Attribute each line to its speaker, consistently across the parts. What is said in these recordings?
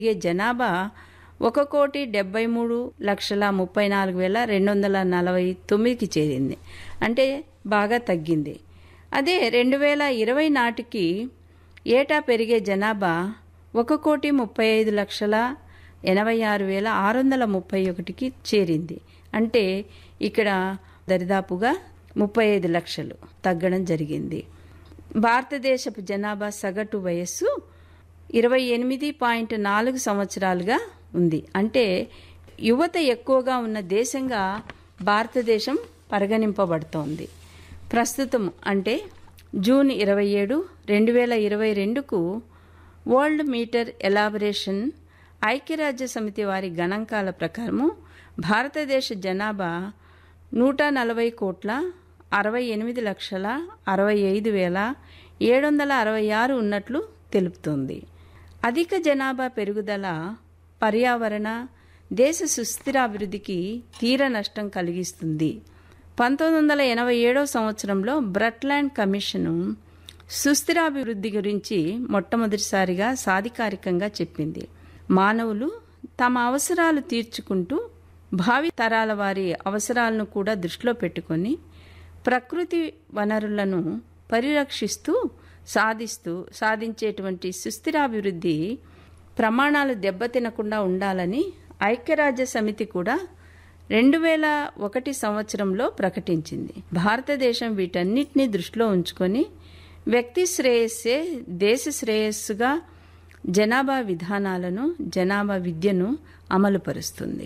Speaker 1: ఈ జనాభా ఒక కోటి డెబ్బై మూడు లక్షల ముప్పై నాలుగు వేల రెండు వందల నలభై తొమ్మిదికి చేరింది అంటే బాగా తగ్గింది అదే రెండు వేల ఇరవై నాటికి ఏటా పెరిగే జనాభా ఒక కోటి ముప్పై ఐదు లక్షల ఎనభై ఆరు వేల ఆరు వందల ముప్పై ఒకటికి చేరింది అంటే ఇక్కడ దరిదాపుగా ముప్పై ఐదు లక్షలు తగ్గడం జరిగింది భారతదేశపు జనాభా సగటు వయస్సు ఇరవై ఎనిమిది పాయింట్ నాలుగు సంవత్సరాలుగా ఉంది అంటే యువత ఎక్కువగా ఉన్న దేశంగా భారతదేశం పరిగణింపబడుతోంది ప్రస్తుతం అంటే జూన్ ఇరవై ఏడు రెండు వేల ఇరవై రెండుకు వరల్డ్ మీటర్ ఎలాబరేషన్ ఐక్యరాజ్య సమితి వారి గణాంకాల ప్రకారము భారతదేశ జనాభా నూట నలభై కోట్ల అరవై ఎనిమిది లక్షల అరవై ఐదు వేల ఏడు వందల అరవై ఆరు ఉన్నట్లు తెలుపుతుంది అధిక జనాభా పెరుగుదల పర్యావరణ దేశ సుస్థిరాభివృద్ధికి తీర నష్టం కలిగిస్తుంది పంతొమ్మిది వందల ఎనభై ఏడవ సంవత్సరంలో బ్రట్లాండ్ కమిషను సుస్థిరాభివృద్ధి గురించి మొట్టమొదటిసారిగా సాధికారికంగా చెప్పింది మానవులు తమ అవసరాలు తీర్చుకుంటూ భావి తరాల వారి అవసరాలను కూడా దృష్టిలో పెట్టుకొని ప్రకృతి వనరులను పరిరక్షిస్తూ సాధిస్తూ సాధించేటువంటి సుస్థిరాభివృద్ధి ప్రమాణాలు దెబ్బతినకుండా ఉండాలని ఐక్యరాజ్య సమితి కూడా రెండు వేల ఒకటి సంవత్సరంలో ప్రకటించింది భారతదేశం వీటన్నిటిని దృష్టిలో ఉంచుకొని వ్యక్తి శ్రేయస్సే దేశ శ్రేయస్సుగా జనాభా విధానాలను జనాభా విద్యను అమలుపరుస్తుంది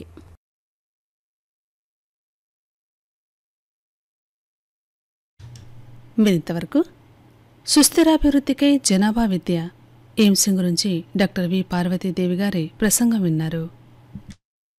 Speaker 2: మీరు ఇంతవరకు సుస్థిరాభివృద్ధికై జనాభా విద్య ఎయిమ్స్ గురించి డాక్టర్ వి పార్వతీదేవి గారి ప్రసంగం విన్నారు